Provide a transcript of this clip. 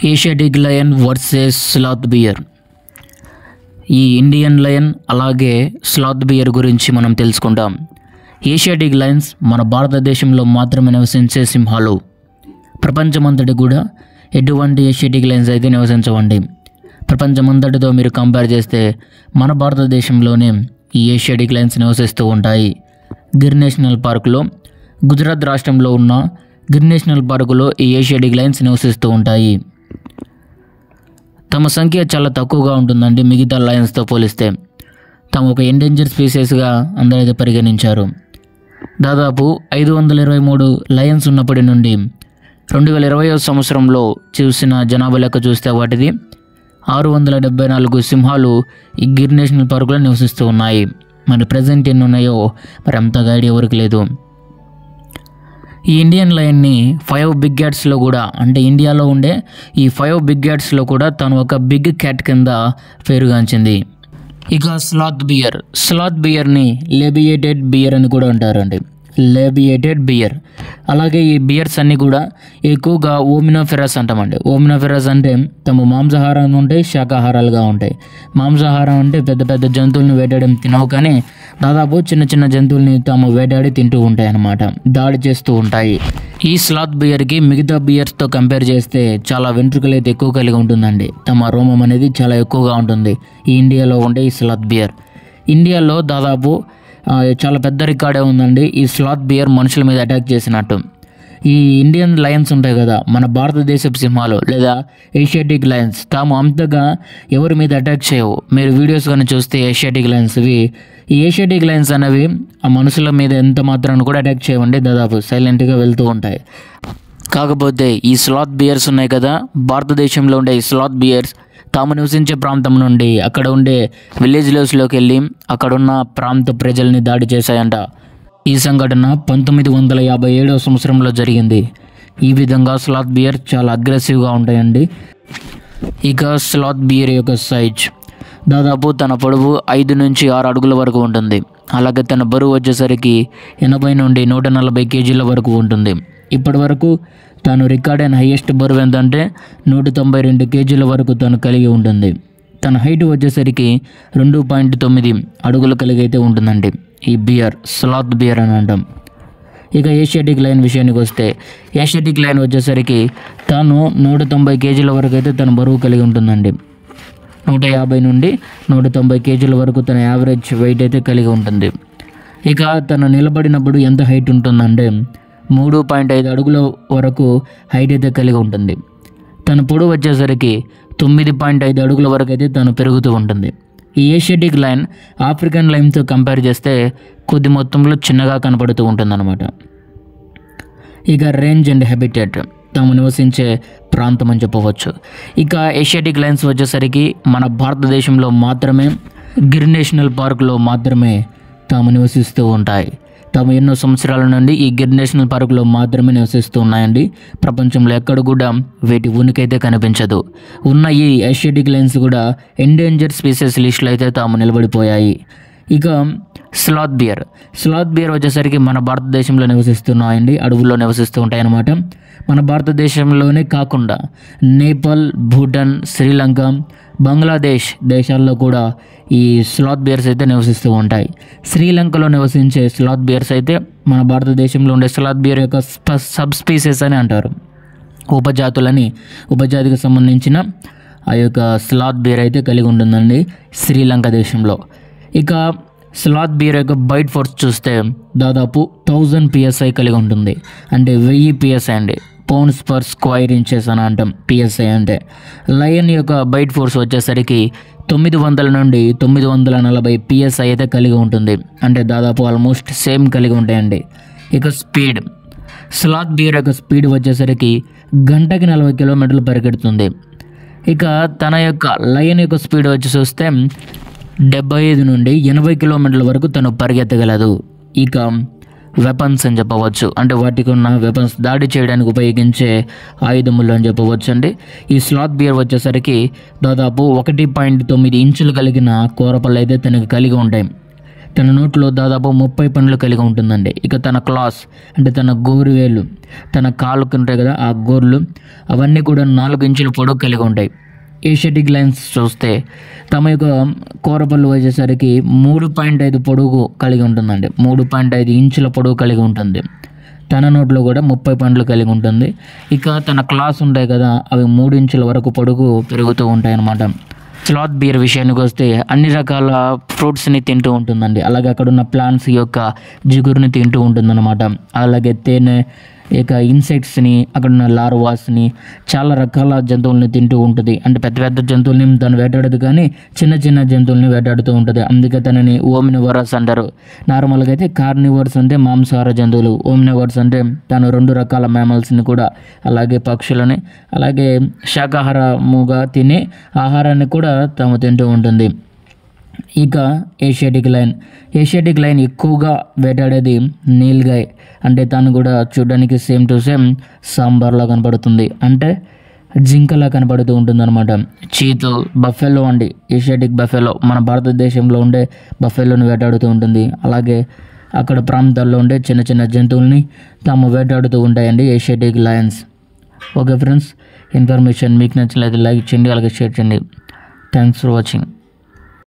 Asiatic lion versus sloth bear ఈ Indian lion అలాగే sloth bear గురించి మనం తెలుసుకుంటాం ఏషియాటిక్ లయన్స్ మన భారతదేశంలో మాత్రమే నివసించే సింహాలు ప్రపంచమంతటి కూడా ఎటువంటి ఏషియాటిక్ లయన్స్ అయితే నివసించవండి ప్రపంచమంతటితో మీరు కంపేర్ చేస్తే మన భారతదేశంలోనే ఈ ఏషియాటిక్ లయన్స్ నివసిస్తూ ఉంటాయి గిర్ నేషనల్ పార్కులో గుజరాత్ రాష్ట్రంలో ఉన్న గిర్ నేషనల్ పార్కులో ఈ ఏషియాటిక్ లయన్స్ నివసిస్తూ ఉంటాయి తమ సంఖ్య చాలా తక్కువగా ఉంటుందండి మిగతా లయన్స్తో పోలిస్తే తాము ఒక ఎండేంజర్ స్పీసెస్గా అందరైతే పరిగణించారు దాదాపు ఐదు వందల ఇరవై మూడు లయన్స్ ఉన్నప్పటి నుండి రెండు వేల ఇరవై సంవత్సరంలో చూసిన జనాభా లెక్క చూస్తే వాటిది ఆరు వందల డెబ్బై నాలుగు సింహాలు ఈ గిర్ నేషనల్ పార్కులో నివసిస్తూ ఉన్నాయి మరి ప్రజెంట్ ఎన్ని ఉన్నాయో మరి అంతగా ఐడియా ఎవరికి లేదు ఈ ఇండియన్ లయన్ని ఫైవ్ బిగ్ క్యాట్స్లో కూడా అంటే ఇండియాలో ఉండే ఈ ఫైవ్ బిగ్ క్యాట్స్లో కూడా తను ఒక బిగ్ క్యాట్ కింద పేరుగాంచింది ఇక స్లాత్ బియర్ స్లాత్ బియర్ని లేబియేటెడ్ బియర్ అని కూడా అంటారండి లేబియేటెడ్ బియర్ అలాగే ఈ బియర్స్ అన్నీ కూడా ఎక్కువగా ఓమినోఫెరస్ అంటామండి ఓమినోఫెరస్ అంటే తమ మాంసాహారం ఉంటాయి శాకాహారాలుగా ఉంటాయి మాంసాహారం అంటే పెద్ద పెద్ద జంతువులను వేటాడడం తినవు కానీ దాదాపు చిన్న చిన్న జంతువుల్ని తాము వేటాడి తింటూ ఉంటాయి అన్నమాట దాడి చేస్తూ ఉంటాయి ఈ స్లాత్ బియర్కి మిగతా బియర్స్తో కంపేర్ చేస్తే చాలా వెంట్రుకలు అయితే ఎక్కువ కలిగి ఉంటుందండి తమ రోమం అనేది చాలా ఎక్కువగా ఉంటుంది ఈ ఇండియాలో ఉండే ఈ స్లాత్ బియర్ ఇండియాలో దాదాపు ఆ, చాలా పెద్ద రికార్డే ఉందండి ఈ స్లాత్ బియర్ మనుషుల మీద అటాక్ చేసినట్టు ఈ ఇండియన్ లయన్స్ ఉంటాయి కదా మన భారతదేశపు సింహాలు లేదా ఏషియాటిక్ లయన్స్ తాము అంతగా ఎవరి మీద అటాక్ చేయవు మీరు వీడియోస్ కానీ చూస్తే ఏషియాటిక్ లయన్స్ ఇవి ఈ ఏషియాటిక్ లయన్స్ అనేవి ఆ మనుషుల మీద ఎంత మాత్రాన్ని కూడా అటాక్ చేయవండి దాదాపు సైలెంట్గా వెళ్తూ ఉంటాయి కాకపోతే ఈ స్లాత్ బియర్స్ ఉన్నాయి కదా భారతదేశంలో ఉండే ఈ స్లాత్ బియర్స్ తాము నివసించే ప్రాంతం నుండి అక్కడ ఉండే విలేజ్లోస్లోకి వెళ్ళి అక్కడున్న ప్రాంత ప్రజల్ని దాడి చేశాయంట ఈ సంఘటన పంతొమ్మిది వందల యాభై ఏడవ సంవత్సరంలో జరిగింది ఈ విధంగా స్లాత్ బియర్ చాలా అగ్రెసివ్గా ఉంటాయండి ఇక స్లాత్ బియర్ యొక్క సైజ్ దాదాపు తన పొడవు ఐదు నుంచి ఆరు అడుగుల వరకు ఉంటుంది అలాగే తన బరువు వచ్చేసరికి ఎనభై నుండి నూట నలభై కేజీల వరకు ఉంటుంది ఇప్పటి వరకు తాను రికార్డ్ అయిన హైయెస్ట్ బరువు ఎంతంటే నూట తొంభై రెండు కేజీల వరకు తను కలిగి ఉంటుంది తన హైట్ వచ్చేసరికి రెండు పాయింట్ తొమ్మిది అడుగులు కలిగి అయితే ఉంటుందండి ఈ బియర్ స్లాత్ బియర్ అని అంటాం ఇక ఏషియాటిక్ లైన్ విషయానికి వస్తే ఏషియాటిక్ లైన్ వచ్చేసరికి తాను నూట తొంభై కేజీల వరకు అయితే తన బరువు కలిగి ఉంటుందండి నూట యాభై నుండి నూట తొంభై కేజీల వరకు తన యావరేజ్ వెయిట్ అయితే కలిగి ఉంటుంది ఇక తను నిలబడినప్పుడు ఎంత హైట్ ఉంటుందంటే మూడు పాయింట్ ఐదు అడుగుల వరకు హైట్ అయితే కలిగి ఉంటుంది తన పొడవు వచ్చేసరికి తొమ్మిది పాయింట్ ఐదు అడుగుల వరకు అయితే తను పెరుగుతూ ఉంటుంది ఈ ఏషియాటిక్ లైన్ ఆఫ్రికన్ లైన్తో కంపేర్ చేస్తే కొద్ది మొత్తంలో చిన్నగా కనపడుతూ ఉంటుందన్నమాట ఇక రేంజ్ అండ్ హ్యాబిటేట్ తాము నివసించే ప్రాంతం అని చెప్పవచ్చు ఇక ఏషియాటిక్ లైన్స్ వచ్చేసరికి మన భారతదేశంలో మాత్రమే గిర్ నేషనల్ పార్కులో మాత్రమే తాము నివసిస్తూ ఉంటాయి తాము ఎన్నో సంవత్సరాల నుండి ఈ గిర్ నేషనల్ పార్కులో మాత్రమే నివసిస్తూ ఉన్నాయండి ప్రపంచంలో ఎక్కడ కూడా వీటి ఉనికైతే కనిపించదు ఉన్న ఈ ఏషియాటిక్ లైన్స్ కూడా ఎండేంజర్ స్పీసెస్ లిస్టులో అయితే తాము నిలబడిపోయాయి ఇక స్లాత్ బియర్ స్లాత్ బియర్ వచ్చేసరికి మన భారతదేశంలో నివసిస్తున్నాయండి అడవుల్లో నివసిస్తూ ఉంటాయి అన్నమాట మన భారతదేశంలోనే కాకుండా నేపాల్ భూటాన్ శ్రీలంక బంగ్లాదేశ్ దేశాల్లో కూడా ఈ స్లాత్ బియర్స్ అయితే నివసిస్తూ ఉంటాయి శ్రీలంకలో నివసించే స్లాత్ బియర్స్ అయితే మన భారతదేశంలో ఉండే స్లాత్ బియర్ యొక్క సబ్ స్పీసెస్ అని అంటారు ఉపజాతులని ఉపజాతికి సంబంధించిన ఆ యొక్క స్లాత్ బీర్ అయితే కలిగి ఉంటుందండి శ్రీలంక దేశంలో ఇక స్లాత్ బీర్ యొక్క బైట్ ఫోర్స్ చూస్తే దాదాపు థౌజండ్ పిఎస్ఐ కలిగి ఉంటుంది అంటే వెయ్యి పిఎస్ఐ అండి పౌండ్స్ పర్ స్క్వైర్ ఇంచెస్ అని అంటాం పిఎస్ఐ అంటే లయన్ యొక్క బైట్ ఫోర్స్ వచ్చేసరికి తొమ్మిది వందల నుండి తొమ్మిది వందల నలభై పిఎస్ఐ అయితే కలిగి ఉంటుంది అంటే దాదాపు ఆల్మోస్ట్ సేమ్ కలిగి ఉంటాయండి ఇక స్పీడ్ స్లాత్ బీర్ యొక్క స్పీడ్ వచ్చేసరికి గంటకి నలభై కిలోమీటర్లు పరిగెడుతుంది ఇక తన యొక్క లయన్ యొక్క స్పీడ్ వచ్చి చూస్తే డెబ్బై ఐదు నుండి ఎనభై కిలోమీటర్ల వరకు తను పరిగెత్తగలదు ఇక వెపన్స్ అని చెప్పవచ్చు అంటే వాటికి ఉన్న వెపన్స్ దాడి చేయడానికి ఉపయోగించే ఆయుధములు అని చెప్పవచ్చు అండి ఈ స్లాత్ బియర్ వచ్చేసరికి దాదాపు ఒకటి పాయింట్ తొమ్మిది ఇంచులు కలిగిన కూరపళ్ళు అయితే తనకు కలిగి ఉంటాయి తన నోట్లో దాదాపు ముప్పై పండ్లు కలిగి ఉంటుందండి ఇక తన క్లాస్ అంటే తన గోరువేలు తన కాళ్ళకు ఉంటాయి కదా ఆ గోర్లు అవన్నీ కూడా నాలుగు ఇంచుల పొడవు కలిగి ఉంటాయి ఏషియాటిక్ లైన్స్ చూస్తే తమ యొక్క కూరపళ్ళు వచ్చేసరికి మూడు పాయింట్ ఐదు పొడుగు కలిగి ఉంటుందండి మూడు పాయింట్ ఐదు ఇంచుల పొడవు కలిగి ఉంటుంది తన నోట్లో కూడా ముప్పై పండ్లు కలిగి ఉంటుంది ఇక తన క్లాస్ ఉంటాయి కదా అవి మూడు ఇంచుల వరకు పొడుగు పెరుగుతూ ఉంటాయి అన్నమాట స్లాత్ బియర్ విషయానికి వస్తే అన్ని రకాల ఫ్రూట్స్ని తింటూ ఉంటుందండి అలాగే అక్కడ ఉన్న ప్లాంట్స్ యొక్క జిగురుని తింటూ ఉంటుందన్నమాట అలాగే తేనె ఇక ఇన్సెక్ట్స్ని అక్కడ ఉన్న లార్వాస్ని చాలా రకాల జంతువుల్ని తింటూ ఉంటుంది అంటే పెద్ద పెద్ద జంతువుల్ని తను వేటాడదు కానీ చిన్న చిన్న జంతువుల్ని వేటాడుతూ ఉంటుంది అందుకే తనని ఓమినివరస్ అంటారు నార్మల్గా అయితే కార్నివర్స్ అంటే మాంసాహార జంతువులు ఓమినివర్స్ అంటే తను రెండు రకాల మ్యామల్స్ని కూడా అలాగే పక్షులని అలాగే శాకాహారముగా తినే ఆహారాన్ని కూడా తాము తింటూ ఉంటుంది ఇక ఏషియాటిక్ లైన్ ఏషియాటిక్ లైన్ ఎక్కువగా వేటాడేది నీల్గాయ్ అంటే తను కూడా చూడడానికి సేమ్ టు సేమ్ సాంబార్లా కనపడుతుంది అంటే జింకలా కనపడుతూ ఉంటుంది అనమాట చీతల్ బఫెలో అండి ఏషియాటిక్ బఫెలో మన భారతదేశంలో ఉండే బఫెలోని వేటాడుతూ ఉంటుంది అలాగే అక్కడ ప్రాంతాల్లో ఉండే చిన్న చిన్న జంతువుల్ని తాము వేటాడుతూ ఉంటాయండి Asiatic lions okay friends information మీకు నచ్చినట్లయితే లైక్ చేయండి అలాగే షేర్ చేయండి థ్యాంక్స్ ఫర్ వాచింగ్